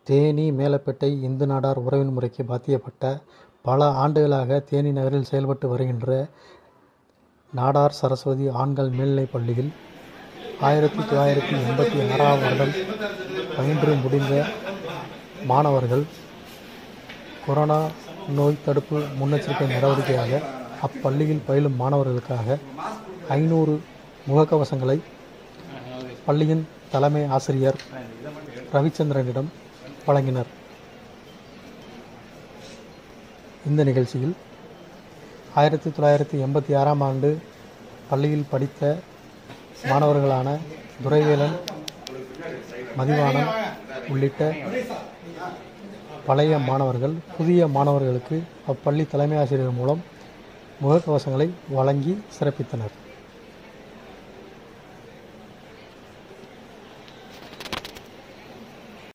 தேனி மேலப்பேட்டை இந்து நாடார் உறவின் முறைக்கு பாத்தியப்பட்ட பல ஆண்டுகளாக தேனி நகரில் செயல்பட்டு வருகின்ற நாடார் சரஸ்வதி ஆண்கள் மேல்நிலைப் பள்ளியில் ஆயிரத்தி தொள்ளாயிரத்தி எண்பத்தி ஆறாம் வருடம் பயின்று முடிந்த மாணவர்கள் கொரோனா நோய் தடுப்பு முன்னெச்சரிக்கை நடவடிக்கையாக அப்பள்ளியில் பயிலும் மாணவர்களுக்காக ஐநூறு முகக்கவசங்களை பள்ளியின் தலைமை ஆசிரியர் ரவிச்சந்திரனிடம் வழங்கினர் இந்த நிகழ்ச்சியில் ஆயிரத்தி தொள்ளாயிரத்தி எண்பத்தி ஆறாம் ஆண்டு பள்ளியில் படித்த மாணவர்களான துரைவேலன் மதிவாணன் உள்ளிட்ட பழைய மாணவர்கள் புதிய மாணவர்களுக்கு அப்பள்ளி தலைமை ஆசிரியர் மூலம் முகக்கவசங்களை வழங்கி சிறப்பித்தனர்